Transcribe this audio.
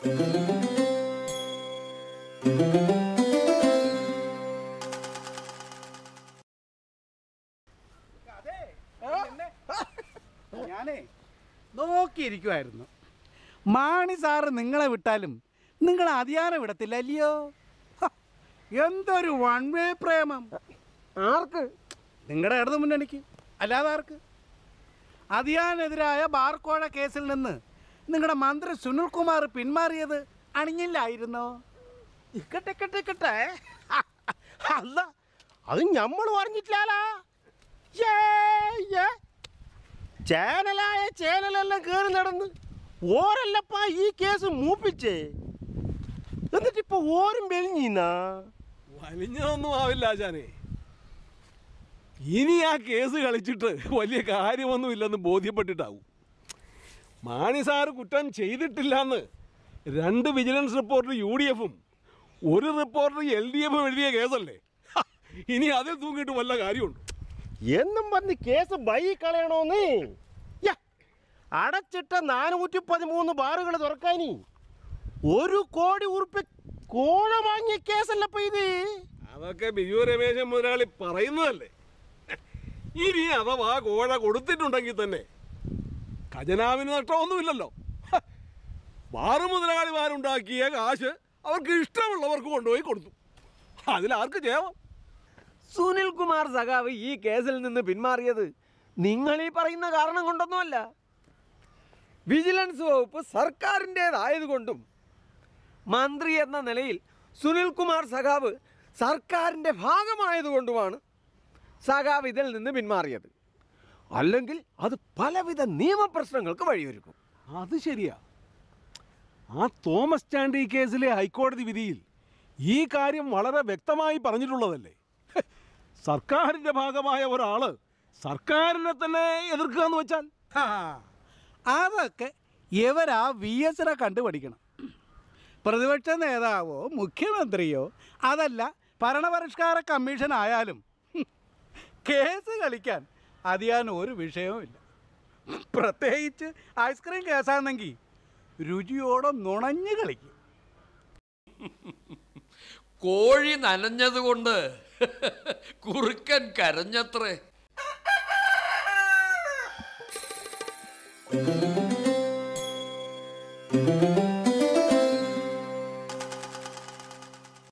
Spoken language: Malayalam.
ഞാനേ നോക്കിയിരിക്കുമായിരുന്നു മാണി സാറ് നിങ്ങളെ വിട്ടാലും നിങ്ങൾ അതിയാറെ വിടത്തില്ല അല്ലയോ ഹ, എന്തൊരു വൺ വേ പ്രേമം ആർക്ക് നിങ്ങളുടെ ഇടതു മുന്നണിക്ക് അല്ലാതെ ആർക്ക് അതിയാനെതിരായ ബാർക്കോഴ കേസിൽ നിന്ന് നിങ്ങളുടെ മന്ത്രി സുനിൽകുമാർ പിന്മാറിയത് അണിഞ്ഞില്ലായിരുന്നോ ഇക്കട്ടെ ഇക്കട്ടെ ഇക്കട്ടെ അല്ല അത് നമ്മൾ പറഞ്ഞിട്ടില്ലാലാ ഏ, ഏ. ചേനലായ ചേനലെല്ലാം കയറി നടന്ന് ഓരല്ലപ്പാ ഈ കേസ് മൂപ്പിച്ചേ എന്നിട്ടിപ്പൊ ഓരും വെലിഞ്ഞീന്നാ വലിഞ്ഞതൊന്നും ആവില്ല ആശാനെ ഇനി ആ കേസ് കളിച്ചിട്ട് വലിയ കാര്യമൊന്നുമില്ലെന്ന് ബോധ്യപ്പെട്ടിട്ടാവും മാണി സാറ് കുറ്റം ചെയ്തിട്ടില്ലെന്ന് രണ്ട് വിജിലൻസ് റിപ്പോർട്ട് യു ഡി എഫും ഒരു റിപ്പോർട്ട് എൽ ഡി എഫും എഴുതിയ കേസല്ലേ ഹ, ഇനി അതിൽ തൂങ്ങിയിട്ട് വല്ല കാര്യമുണ്ട് എന്നും പറഞ്ഞ് കേസ് ബൈ കളയണോന്ന് യ്യ, അടച്ചിട്ട നാനൂറ്റി പതിമൂന്ന് ബാറുകൾ തുറക്കാനി ഒരു കോടി ഉറുപ്പ് കോഴ വാങ്ങിയ കേസല്ലപ്പ ഇത് അതൊക്കെ ബിജു രമേശൻ മുതലാളി പറയുന്നതല്ലേ ഇനി അഥവാ കോഴ കൊടുത്തിട്ടുണ്ടെങ്കിൽ തന്നെ ഖജനാവിന് നഷ്ടമൊന്നുമില്ലല്ലോ ഹ, ബാറ് മുതലാളിമാരുണ്ടാക്കിയ കാശ് അവർക്ക് ഇഷ്ടമുള്ളവർക്ക് കൊണ്ടുപോയി കൊടുത്തു അതിലാർക്ക് ചെയ്യാം സുനിൽ കുമാർ സഖാവ് ഈ കേസിൽ നിന്ന് പിന്മാറിയത് നിങ്ങൾ ഈ പറയുന്ന കാരണം കൊണ്ടൊന്നുമല്ല വിജിലൻസ് വകുപ്പ് സർക്കാരിൻ്റേതായതുകൊണ്ടും മന്ത്രി എന്ന നിലയിൽ സുനിൽ കുമാർ സഖാവ് സർക്കാരിൻ്റെ ഭാഗമായതുകൊണ്ടുമാണ് സഖാവ് ഇതിൽ നിന്ന് പിന്മാറിയത് അല്ലെങ്കിൽ അത് പലവിധ നിയമപ്രശ്നങ്ങൾക്ക് വഴിയൊരുക്കും അത് ശരിയാ ആ തോമസ് ചാണ്ടി കേസിലെ ഹൈക്കോടതി വിധിയിൽ ഈ കാര്യം വളരെ വ്യക്തമായി പറഞ്ഞിട്ടുള്ളതല്ലേ ഹെ, സർക്കാരിന്റെ ഭാഗമായ ഒരാള് സർക്കാരിനെ തന്നെ എതിർക്കുക എന്ന് വെച്ചാൽ ഹാ, അതൊക്കെ ഇവരാ വി എസിനെ കണ്ടുപഠിക്കണം പ്രതിപക്ഷ നേതാവോ മുഖ്യമന്ത്രിയോ അതല്ല ഭരണപരിഷ്കാര കമ്മീഷൻ ആയാലും ഹും, കേസ് കളിക്കാൻ അതിയാൻ ഒരു വിഷയവുമില്ല പ്രത്യേകിച്ച് ഐസ്ക്രീം കേസാണെങ്കിൽ രുചിയോടെ നുണഞ്ഞു കളിക്കും കോഴി നനഞ്ഞതുകൊണ്ട് കുറുക്കൻ കരഞ്ഞത്രേ